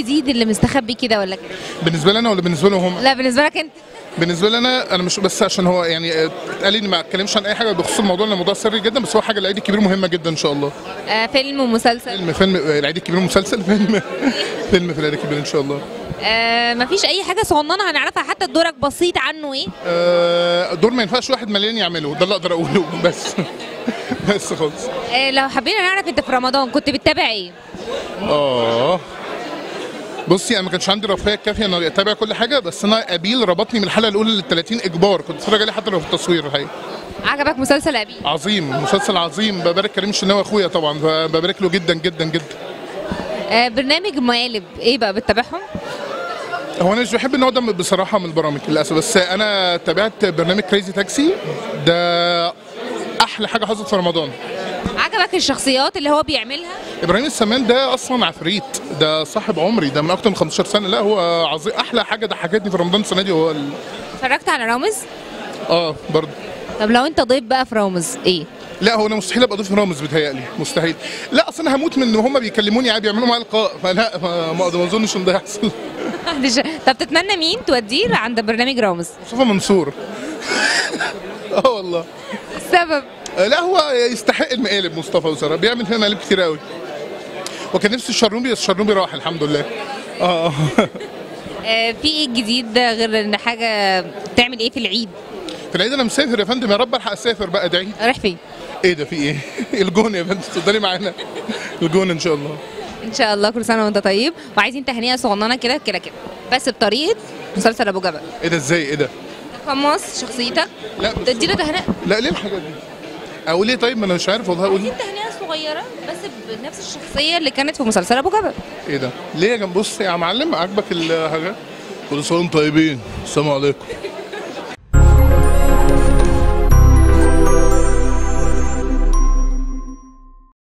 الجديد اللي مستخبي كده ولا كده بالنسبه لي انا ولا بالنسبه لهم هم لا بالنسبه لك انت بالنسبه لي انا انا مش بس عشان هو يعني آه، اتقال لي اني ما اتكلمش عن اي حاجه بخصوص الموضوع لان الموضوع سري جدا بس هو حاجه العيد الكبير مهمه جدا ان شاء الله آه فيلم ومسلسل فيلم فيلم آه، العيد الكبير مسلسل فيلم فيلم في العيد الكبير ان شاء الله آه مفيش اي حاجه صغننه هنعرفها حتى دورك بسيط عنه ايه آه، دور ما ينفعش واحد مليان يعمله ده اللي اقدر اقوله بس بس خالص آه لو حبينا نعرف انت في رمضان كنت بتتابع ايه اه بصي انا ما كانش عندي الرفاهيه الكافيه ان اتابع كل حاجه بس انا ابيل ربطني من الحلقه الاولى لل 30 اجبار كنت اتفرج عليه حتى لو في التصوير الحقيقه عجبك مسلسل ابي عظيم مسلسل عظيم ببارك كريم الشناوي اخويا طبعا ببارك له جدا جدا جدا آه برنامج مقالب ايه بقى بتتابعهم هو انا مش بحب النوع ده من- بصراحه من البرامج للاسف بس انا تابعت برنامج كريزي تاكسي ده احلى حاجه حصلت في رمضان عجبك الشخصيات اللي هو بيعملها ابراهيم السمان ده اصلا عفريت ده صاحب عمري ده من اكتر من 15 سنه لا هو عظيم احلى حاجه ضحكتني في رمضان السنه دي هو ال... اتفرجت على رامز اه برضه طب لو انت ضيف بقى في رامز ايه لا هو انا مستحيل ابقى ضيف رامز بيتهيألي مستحيل لا اصل انا هموت من ان هم بيكلموني عادي بيعملوا معايا لقاء فلا ما ما ما اظنش ان ده يحصل مش- طب تتمنى مين توديه عند برنامج رامز مصطفى منصور اه والله السبب آه، لا هو يستحق المقالب مصطفى بصراحه بيعمل فيها مقالب كتير قوي وكان نفسي الشرنوبي بس الشرنوبي راح الحمد لله اه آه. آه في ايه جديد غير ان حاجه تعمل ايه في العيد في العيد انا مسافر يا فندم يا رب الحق اسافر بقى ادعي رايح فين ايه ده في ايه الجون يا فندم تفضلي معانا الجون ان شاء الله ان شاء الله كل سنه وانت طيب وعايزين تهنئه صغننه كده كده كده بس بطريقه مسلسل ابو جبل ايه ده ازاي ايه ده تقمص شخصيتك لا بس تديله تهنئه لا ليه الحاجات دي اقول ايه طيب ما انا مش عارف والله اقول عايزين تهنئه صغيره بس بنفس الشخصيه اللي كانت في مسلسل ابو جبل ايه ده ليه يا جنب بص يا معلم عاجبك الحاجات كل سنه وانتم طيبين السلام عليكم